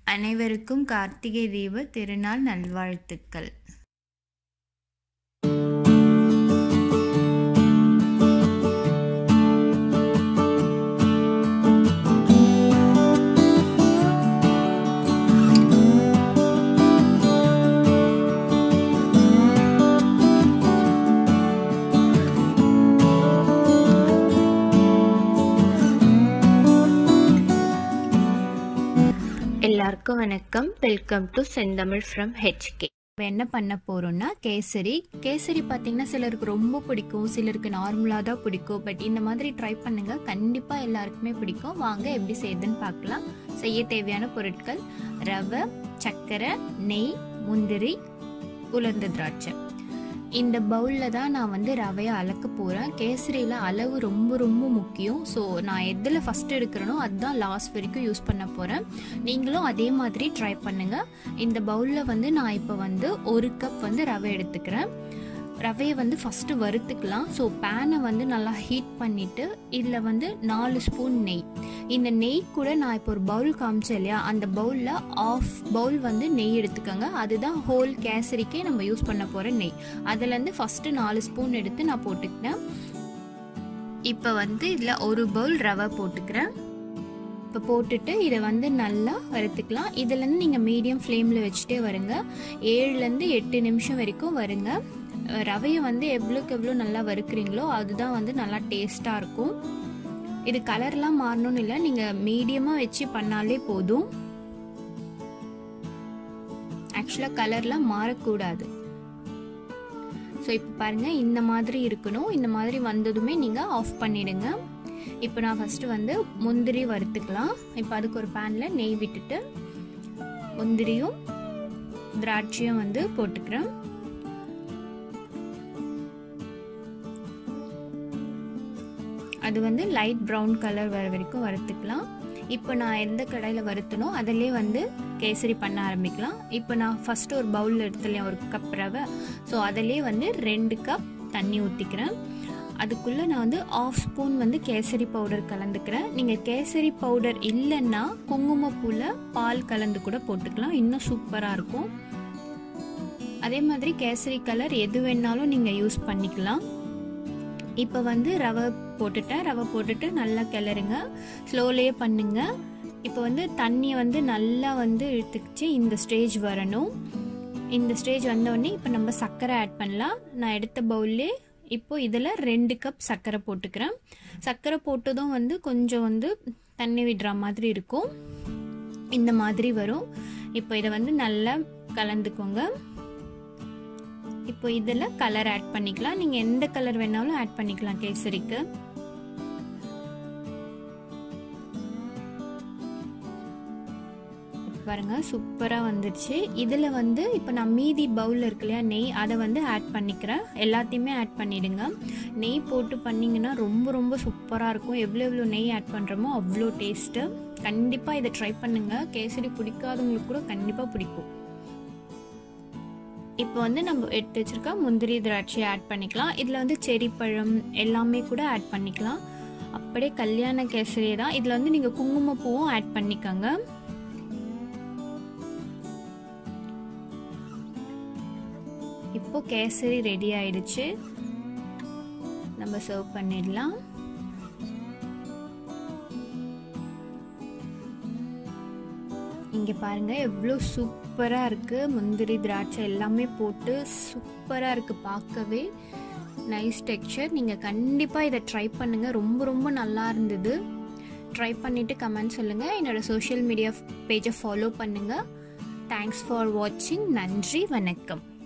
அனைவருக்கும் கார்த்திகை தீப திருநாள் நல்வாழ்த்துக்கள் எல்லாருக்கும் வணக்கம் welcome to Senthamizh from HK இப்போ என்ன பண்ண போகிறோம்னா கேசரி கேசரி பார்த்தீங்கன்னா சிலருக்கு ரொம்ப பிடிக்கும் சிலருக்கு நார்மலாக தான் பிடிக்கும் பட் இந்த மாதிரி ட்ரை பண்ணுங்க கண்டிப்பாக எல்லாருக்குமே பிடிக்கும் வாங்க எப்படி செய்யுதுன்னு பார்க்கலாம் செய்ய தேவையான பொருட்கள் ரவை சர்க்கரை நெய் முந்திரி உலர்ந்த திராட்சை இந்த பவுலில் தான் நான் வந்து ரவையை அளக்க போகிறேன் கேசரியில் அளவு ரொம்ப ரொம்ப முக்கியம் ஸோ நான் எதில் ஃபஸ்ட் எடுக்கிறேனோ அதுதான் லாஸ்ட் வரைக்கும் யூஸ் பண்ண போகிறேன் நீங்களும் அதே மாதிரி ட்ரை பண்ணுங்கள் இந்த பவுலில் வந்து நான் இப்போ வந்து ஒரு கப் வந்து ரவை எடுத்துக்கிறேன் ரவையை வந்து ஃபஸ்ட்டு வறுத்துக்கலாம் ஸோ பேனை வந்து நல்லா ஹீட் பண்ணிவிட்டு இதில் வந்து நாலு ஸ்பூன் நெய் இந்த நெய் கூட நான் இப்போ ஒரு பவுல் காமிச்சேன் இல்லையா அந்த பவுலில் ஆஃப் பவுல் வந்து நெய் எடுத்துக்கோங்க அதுதான் ஹோல் கேசரிக்கே நம்ம யூஸ் பண்ண போகிற நெய் அதுலேருந்து ஃபஸ்ட்டு நாலு ஸ்பூன் எடுத்து நான் போட்டுக்கிட்டேன் இப்போ வந்து இதில் ஒரு பவுல் ரவை போட்டுக்கிறேன் இப்போ போட்டுட்டு இதை வந்து நல்லா வறுத்துக்கலாம் இதுலேருந்து நீங்கள் மீடியம் ஃப்ளேமில் வச்சுட்டே வருங்க ஏழுலேருந்து எட்டு நிமிஷம் வரைக்கும் வருங்க ரவையை வந்து எவ்வளோக்கு எவ்வளோ நல்லா வறுக்கிறீங்களோ அதுதான் வந்து நல்லா டேஸ்ட்டாக இருக்கும் இது கலர்லாம் மாறணும்னு இல்லை நீங்கள் மீடியமாக வச்சு பண்ணாலே போதும் ஆக்சுவலாக கலர்லாம் மாறக்கூடாது ஸோ இப்போ பாருங்கள் இந்த மாதிரி இருக்கணும் இந்த மாதிரி வந்ததுமே நீங்கள் ஆஃப் பண்ணிடுங்க இப்போ நான் ஃபஸ்ட்டு வந்து முந்திரி வறுத்துக்கலாம் இப்போ அதுக்கு ஒரு பேனில் நெய் விட்டுட்டு முந்திரியும் திராட்சையும் வந்து போட்டுக்கிறேன் அது வந்து லைட் ப்ரௌன் கலர் வர வரைக்கும் வறுத்துக்கலாம் இப்போ நான் எந்த கடையில் வறுத்தனோ அதிலே வந்து கேசரி பண்ண ஆரம்பிக்கலாம் இப்போ நான் ஃபஸ்ட்டு ஒரு பவுலில் எடுத்துலையும் ஒரு கப் ரவை ஸோ அதிலே வந்து ரெண்டு கப் தண்ணி ஊற்றிக்கிறேன் அதுக்குள்ளே நான் வந்து ஆஃப் ஸ்பூன் வந்து கேசரி பவுடர் கலந்துக்கிறேன் நீங்கள் கேசரி பவுடர் இல்லைன்னா குங்குமப்பூவில் பால் கலந்து கூட போட்டுக்கலாம் இன்னும் சூப்பராக இருக்கும் அதே மாதிரி கேசரி கலர் எது வேணாலும் நீங்கள் யூஸ் பண்ணிக்கலாம் இப்போ வந்து ரவை போட்டுட்டேன் ரவை போட்டுட்டு நல்லா கிளறுங்க ஸ்லோலேயே பண்ணுங்க இப்போ வந்து தண்ணியை வந்து நல்லா வந்து இழுத்துக்கிச்சு இந்த ஸ்டேஜ் வரணும் இந்த ஸ்டேஜ் வந்தோடனே இப்போ நம்ம சர்க்கரை ஆட் பண்ணலாம் நான் எடுத்த பவுல்லே இப்போ இதில் ரெண்டு கப் சர்க்கரை போட்டுக்கிறேன் சர்க்கரை போட்டதும் வந்து கொஞ்சம் வந்து தண்ணி விடுற மாதிரி இருக்கும் இந்த மாதிரி வரும் இப்போ இதை வந்து நல்லா கலந்துக்கோங்க இப்போ இதில் கலர் ஆட் பண்ணிக்கலாம் நீங்கள் எந்த கலர் வேணாலும் ஆட் பண்ணிக்கலாம் கேசரிக்கு பாருங்க சூப்பராக வந்துடுச்சு இதில் வந்து இப்போ நான் மீதி பவுலில் இருக்கு இல்லையா நெய் அதை வந்து ஆட் பண்ணிக்கிறேன் எல்லாத்தையுமே ஆட் பண்ணிடுங்க நெய் போட்டு பண்ணிங்கன்னா ரொம்ப ரொம்ப சூப்பராக இருக்கும் எவ்வளோ எவ்வளோ நெய் ஆட் பண்ணுறோமோ அவ்வளோ டேஸ்ட்டு கண்டிப்பாக இதை ட்ரை பண்ணுங்கள் கேசரி பிடிக்காதவங்களுக்கு கூட கண்டிப்பாக பிடிக்கும் இப்போ வந்து நம்ம எடுத்து வச்சிருக்க முந்திரி திராட்சை ஆட் பண்ணிக்கலாம் இதில் வந்து செரி பழம் எல்லாமே கூட ஆட் பண்ணிக்கலாம் அப்படியே கல்யாண கேசரி தான் இதில் வந்து நீங்கள் குங்குமப்பூவும் ஆட் பண்ணிக்கோங்க இப்போ கேசரி ரெடி ஆயிடுச்சு நம்ம சர்வ் பண்ணிடலாம் இங்கே பாருங்கள் எவ்வளோ சூப்பராக இருக்குது முந்திரி திராட்சை எல்லாமே போட்டு சூப்பராக இருக்குது பார்க்கவே நைஸ் டெக்ஸ்சர் நீங்கள் கண்டிப்பாக இதை ட்ரை பண்ணுங்கள் ரொம்ப ரொம்ப நல்லா இருந்தது ட்ரை பண்ணிவிட்டு கமெண்ட் சொல்லுங்கள் என்னோடய சோஷியல் மீடியா பேஜை ஃபாலோ பண்ணுங்கள் தேங்க்ஸ் ஃபார் வாட்சிங் நன்றி வணக்கம்